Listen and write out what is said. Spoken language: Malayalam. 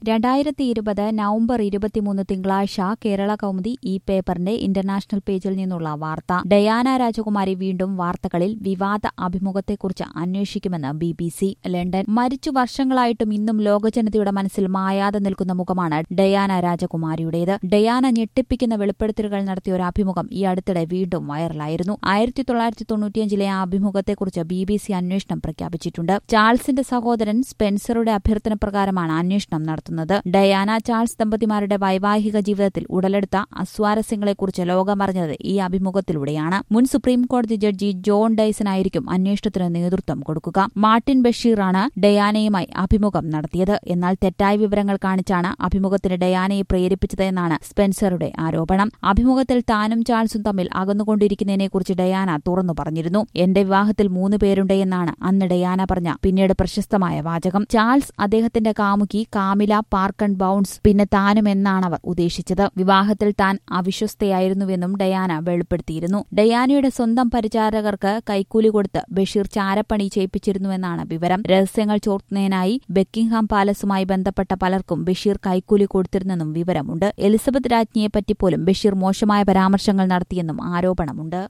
രണ്ടായിരത്തി ഇരുപത് നവംബർ ഇരുപത്തിമൂന്ന് തിങ്കളാഴ്ച കേരള കൗമുദി ഈ പേപ്പറിന്റെ ഇന്റർനാഷണൽ പേജിൽ നിന്നുള്ള വാർത്ത ഡയാന രാജകുമാരി വീണ്ടും വാർത്തകളിൽ വിവാദ അഭിമുഖത്തെക്കുറിച്ച് അന്വേഷിക്കുമെന്ന് ബി ബി സി ലണ്ടൻ മരിച്ചു വർഷങ്ങളായിട്ടും ഇന്നും ലോകജനതയുടെ മനസ്സിൽ മായാതെ നിൽക്കുന്ന മുഖമാണ് ഡയാന രാജകുമാരിയുടേത് ഡയാന ഞെട്ടിപ്പിക്കുന്ന വെളിപ്പെടുത്തലുകൾ നടത്തിയ ഒരു അഭിമുഖം ഈ അടുത്തിടെ വീണ്ടും വൈറലായിരുന്നു ആയിരത്തി തൊള്ളായിരത്തി തൊണ്ണൂറ്റിയഞ്ചിലെ ആ അഭിമുഖത്തെക്കുറിച്ച് ബി ബി സി അന്വേഷണം പ്രഖ്യാപിച്ചിട്ടുണ്ട് ചാൾസിന്റെ സഹോദരൻ സ്പെൻസറുടെ അഭ്യർത്ഥന പ്രകാരമാണ് അന്വേഷണം നടത്തുന്നത് ഡയാന ചാൾസ് ദമ്പതിമാരുടെ വൈവാഹിക ജീവിതത്തിൽ ഉടലെടുത്ത അസ്വാരസ്യങ്ങളെക്കുറിച്ച് ലോകമറിഞ്ഞത് ഈ അഭിമുഖത്തിലൂടെയാണ് മുൻ സുപ്രീം കോടതി ജഡ്ജി ജോൺ ഡൈസൺ ആയിരിക്കും അന്വേഷണത്തിന് നേതൃത്വം കൊടുക്കുക മാർട്ടിൻ ബഷീറാണ് ഡയാനയുമായി അഭിമുഖം നടത്തിയത് എന്നാൽ തെറ്റായ വിവരങ്ങൾ കാണിച്ചാണ് അഭിമുഖത്തിന് ഡയാനയെ പ്രേരിപ്പിച്ചതെന്നാണ് സ്പെൻസറുടെ ആരോപണം അഭിമുഖത്തിൽ താനും ചാൾസും തമ്മിൽ അകന്നുകൊണ്ടിരിക്കുന്നതിനെക്കുറിച്ച് ഡയാന തുറന്നു പറഞ്ഞിരുന്നു എന്റെ വിവാഹത്തിൽ മൂന്ന് പേരുണ്ട് എന്നാണ് അന്ന് ഡയാന പറഞ്ഞ പിന്നീട് പ്രശസ്തമായ വാചകം ചാൾസ് അദ്ദേഹത്തിന്റെ കാമുകി കാമില പാർക്കൺ ബൌൺസ് പിന്നെ താനും എന്നാണ് അവർ ഉദ്ദേശിച്ചത് വിവാഹത്തിൽ താൻ അവിശ്വസ്തയായിരുന്നുവെന്നും ഡയാന വെളിപ്പെടുത്തിയിരുന്നു ഡയാനയുടെ സ്വന്തം പരിചാരകർക്ക് കൈക്കൂലി കൊടുത്ത് ബഷീർ ചാരപ്പണി ചെയ്യിപ്പിച്ചിരുന്നുവെന്നാണ് വിവരം രഹസ്യങ്ങൾ ചോർത്തുന്നതിനായി ബെക്കിംഗ്ഹാം പാലസുമായി ബന്ധപ്പെട്ട പലർക്കും ബഷീർ കൈക്കൂലി കൊടുത്തിരുന്നെന്നും വിവരമുണ്ട് എലിസബത്ത് രാജ്ഞിയെപ്പറ്റി പോലും ബഷീർ മോശമായ പരാമർശങ്ങൾ നടത്തിയെന്നും ആരോപണമുണ്ട്